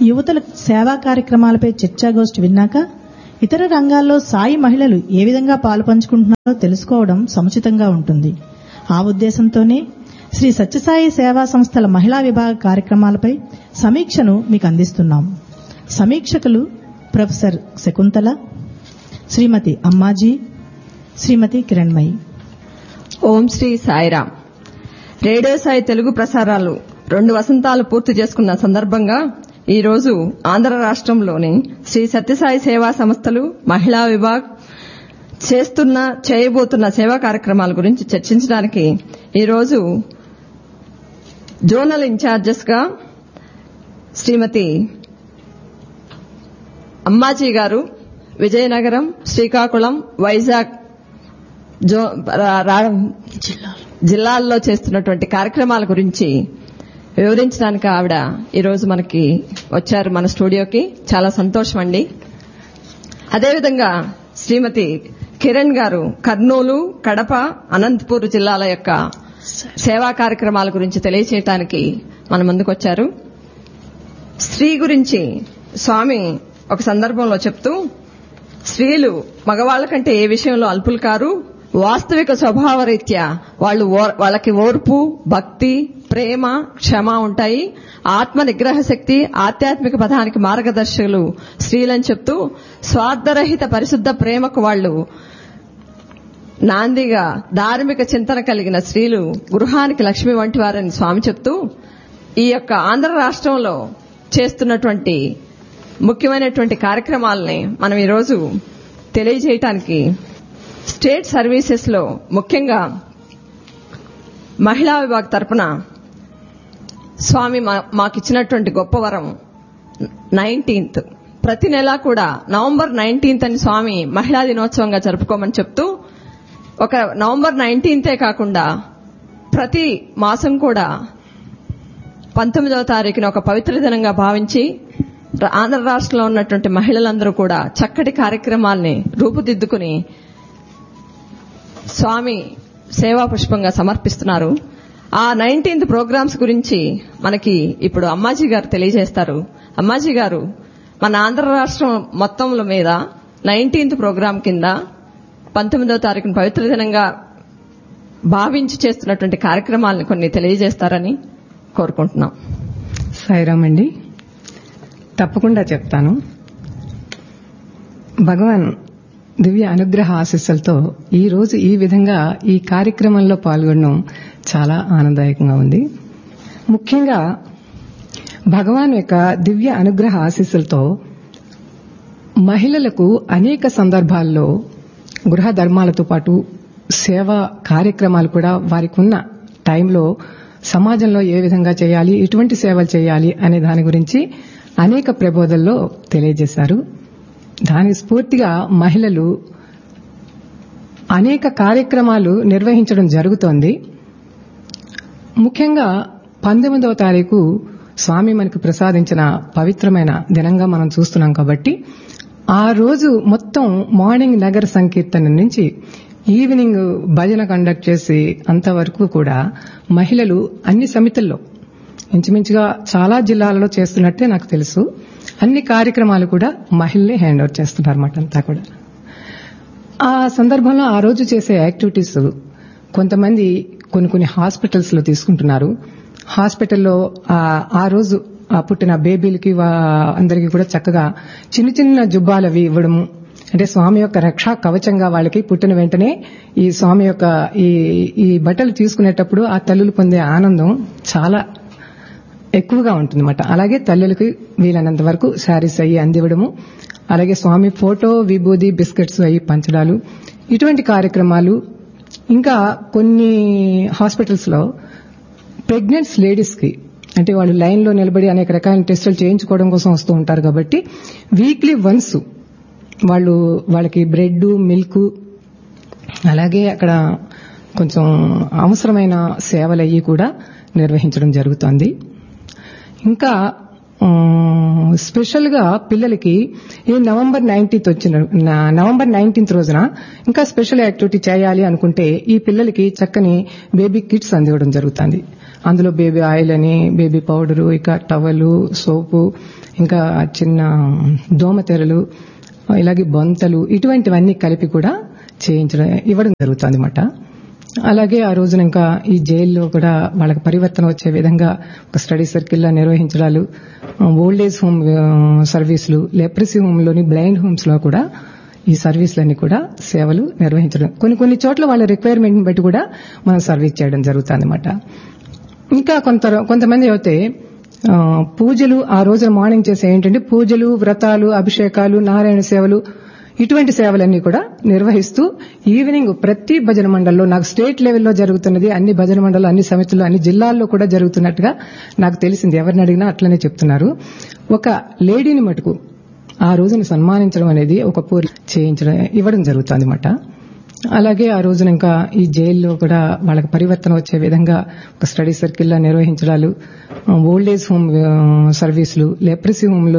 యువతల సేవా కార్యక్రమాలపై చర్చాగోష్ఠి విన్నాక ఇతర రంగాల్లో సాయి మహిళలు ఏ విధంగా పాలు పంచుకుంటున్నారో తెలుసుకోవడం సముచితంగా ఉంటుంది ఆ ఉద్దేశంతోనే శ్రీ సత్యసాయి సేవా సంస్థల మహిళా విభాగ కార్యక్రమాలపై సమీక్షను మీకు అందిస్తున్నాం సమీక్షకులు ప్రొఫెసర్ శకుంతల శ్రీమతి అమ్మాజీ శ్రీమతి కిరణ్మయి ఓం శ్రీ సాయిరామ్ రేడియో సాయి తెలుగు ప్రసారాలు రెండు వసంతాలు పూర్తి చేసుకున్న సందర్భంగా ఈ రోజు ఆంధ్ర రాష్ట్రంలోని శ్రీ సత్యసాయి సేవా సంస్థలు మహిళా విభాగ్ చేస్తున్న చేయబోతున్న సేవా కార్యక్రమాల గురించి చర్చించడానికి ఈరోజు జోనల్ ఇన్ఛార్జెస్ గా శ్రీమతి అమ్మాజీ గారు విజయనగరం శ్రీకాకుళం వైజాగ్ జో రా- రా- జిల్లాల్లో చేస్తున్నటువంటి కార్యక్రమాల గురించి వివరించడానికి ఆవిడ ఈరోజు మనకి వచ్చారు మన స్టూడియోకి చాలా సంతోషం అండి అదేవిధంగా శ్రీమతి కిరణ్ గారు కర్నూలు కడప అనంతపూర్ జిల్లాల యొక్క సేవా కార్యక్రమాల గురించి తెలియచేయటానికి మన ముందుకు వచ్చారు స్త్రీ గురించి స్వామి ఒక సందర్భంలో చెప్తూ స్త్రీలు మగవాళ్ల కంటే ఏ విషయంలో అల్పులు కారు వాస్తవిక స్వభావరీత్యా వాళ్ళు ఓర్- వాళ్ళకి ఓర్పు భక్తి ప్రేమ క్షమ ఉంటాయి ఆత్మ నిగ్రహ శక్తి ఆధ్యాత్మిక పదానికి మార్గదర్శకులు స్త్రీలని చెప్తూ స్వార్థరహిత పరిశుద్ధ ప్రేమకు వాళ్ళు నాందిగా ధార్మిక చింతన కలిగిన స్త్రీలు గృహానికి లక్ష్మి వంటి వారని స్వామి చెప్తూ ఈ యొక్క ఆంధ్ర రాష్ట్రంలో చేస్తున్నటువంటి ముఖ్యమైనటువంటి కార్యక్రమాలని మనం ఈరోజు తెలియజేయటానికి స్టేట్ సర్వీసెస్ లో ముఖ్యంగా మహిళా విభాగ్ తరపున స్వామి మా- మాకిచ్చినటువంటి గొప్ప వరం నైన్టీన్త్ ప్రతి నెల కూడా నవంబర్ నైన్టీన్త్ అని స్వామి మహిళా దినోత్సవంగా జరుపుకోమని చెప్తూ ఒక నవంబర్ నైన్టీన్తే కాకుండా ప్రతి మాసం కూడా పంతొమ్మిదవ తారీఖున ఒక పవిత్ర దినంగా భావించి ర- ఆంధ్ర రాష్ట్రంలో ఉన్నటువంటి మహిళలందరూ కూడా చక్కటి కార్యక్రమాల్ని రూపుదిద్దుకుని స్వామి సేవా పుష్పంగా సమర్పిస్తున్నారు ఆ నైన్టీన్త్ ప్రోగ్రామ్స్ గురించి మనకి ఇప్పుడు అమ్మాజీ గారు తెలియజేస్తారు అమ్మాజీ గారు మన ఆంధ్ర రాష్ట్రం మొత్తంలో మీద నైన్టీన్త్ ప్రోగ్రాం కింద పంతొమ్మిదవ తారీఖున పవిత్ర దినంగా భావించి చేస్తున్నటువంటి కార్యక్రమాలను కొన్ని తెలియజేస్తారని కోరుకుంటున్నాం సాయిరామ్ అండి తప్పకుండా చెప్తాను భగవాన్ దివ్య అనుగ్రహ ఆశీస్సులతో ఈ రోజు ఈ విధంగా ఈ కార్యక్రమంలో పాల్గొనడం చాలా ఆనందదాయకంగా ఉంది ముఖ్యంగా భగవాన్ యొక్క దివ్య అనుగ్రహ ఆశీస్సులతో మహిళలకు అనేక సందర్భాల్లో గృహ ధర్మాలతో పాటు సేవా కార్యక్రమాలు కూడా వారికి ఉన్న టైంలో సమాజంలో ఏ విధంగా చేయాలి ఎటువంటి సేవలు చేయాలి అనే దాని గురించి అనేక ప్రబోధల్లో తెలియజేశారు దానికి స్ఫూర్తిగా మహిళలు అనేక కార్యక్రమాలు నిర్వహించడం జరుగుతోంది ముఖ్యంగా పంతొమ్మిదవ తారీఖు స్వామి మనకు ప్రసాదించిన పవిత్రమైన దినంగా మనం చూస్తున్నాం కాబట్టి ఆ రోజు మొత్తం మార్నింగ్ నగర సంకీర్తన నుంచి ఈవినింగ్ భజన కండక్ట్ చేసి అంతవరకు కూడా మహిళలు అన్ని సమితుల్లో ఇంచుమించుగా చాలా జిల్లాలలో చేస్తున్నట్టే నాకు తెలుసు అన్ని కార్యక్రమాలు కూడా మహిళలే హ్యాండ్ ఓవర్ చేస్తున్నారు అన్నమాట అంతా కూడా ఆ సందర్భంలో ఆ రోజు చేసే యాక్టివిటీస్ కొంతమంది కొన్ని కొన్ని హాస్పిటల్స్ లో తీసుకుంటున్నారు హాస్పిటల్లో ఆ- ఆ రోజు ఆ పుట్టిన బేబీలకి వా- అందరికీ కూడా చక్కగా చిన్న చిన్న జుబ్బాలు అవి ఇవ్వడము అంటే స్వామి యొక్క రక్షా కవచంగా వాళ్ళకి పుట్టిన వెంటనే ఈ స్వామి యొక్క ఈ ఈ బట్టలు తీసుకునేటప్పుడు ఆ తల్లులు పొందే ఆనందం చాలా ఎక్కువగా ఉంటుందన్నమాట అలాగే తల్లులకి వీలైనంత వరకు శారీస్ అయ్యి అందివ్వడము అలాగే స్వామి ఫోటో విభూది బిస్కెట్స్ అయ్యి పంచడాలు ఇటువంటి కార్యక్రమాలు ఇంకా కొన్ని హాస్పిటల్స్ లో ప్రెగ్నెంట్స్ లేడీస్ కి అంటే వాళ్ళు లైన్ లో నిలబడి అనేక రకాల టెస్టులు చేయించుకోవడం కోసం వస్తూ ఉంటారు కాబట్టి వీక్లీ వన్స్ వాళ్ళు వాళ్ళకి బ్రెడ్ మిల్క్ అలాగే అక్కడ కొంచెం అవసరమైన సేవలు అయ్యి కూడా నిర్వహించడం జరుగుతోంది ఇంకా స్పెషల్ గా పిల్లలకి ఈ నవంబర్ నైన్టీన్త్ వచ్చిన నా- నవంబర్ నైన్టీన్త్ రోజున ఇంకా స్పెషల్ యాక్టివిటీ చేయాలి అనుకుంటే ఈ పిల్లలకి చక్కని బేబీ కిట్స్ అందివ్వడం జరుగుతుంది అందులో బేబీ ఆయిల్ అని బేబీ పౌడరు ఇక టవలు సోపు ఇంకా చిన్న దోమతెరలు ఇలాగే బొంతలు ఇటువంటివన్నీ కలిపి కూడా చేయించడం ఇవ్వడం జరుగుతుంది అన్నమాట అలాగే ఆ రోజున ఇంకా ఈ జైల్లో కూడా వాళ్ళకి పరివర్తన వచ్చే విధంగా ఒక స్టడీ సర్కిల్లా నిర్వహించడాలు ఓల్డ్ ఏజ్ హోమ్ ఆ, సర్వీసులు లెప్రసీ హోమ్లోని బ్లైండ్ హోమ్స్ లో కూడా ఈ సర్వీసులన్నీ కూడా సేవలు నిర్వహించడం కొన్ని కొన్ని చోట్ల వాళ్ళ రిక్వైర్మెంట్ బట్టి కూడా మనం సర్వీస్ చేయడం జరుగుతుంది అనమాట ఇంకా కొంత కొంతమంది అయితే ఆ, పూజలు ఆ రోజున మార్నింగ్ చేసే ఏంటంటే పూజలు వ్రతాలు అభిషేకాలు నారాయణ సేవలు ఇటువంటి సేవలన్నీ కూడా నిర్వహిస్తూ ఈవినింగ్ ప్రతి భజన మండలిలో నాకు స్టేట్ లెవెల్లో జరుగుతున్నది అన్ని భజన మండలి అన్ని సమితులు అన్ని జిల్లాల్లో కూడా జరుగుతున్నట్టుగా నాకు తెలిసింది ఎవరిని అడిగినా అట్లనే చెప్తున్నారు ఒక లేడీని మటుకు ఆ రోజున సన్మానించడం అనేది ఒక పూరి చేయించడం ఇవ్వడం జరుగుతుంది అన్నమాట అలాగే ఆ రోజున ఇంకా ఈ జైల్లో కూడా వాళ్ళకి పరివర్తన వచ్చే విధంగా ఒక స్టడీ సర్కిల్లా నిర్వహించడాలు ఓల్డ్ ఏజ్ హోమ్ ఆ, సర్వీసులు లెప్రసీ హోమ్లో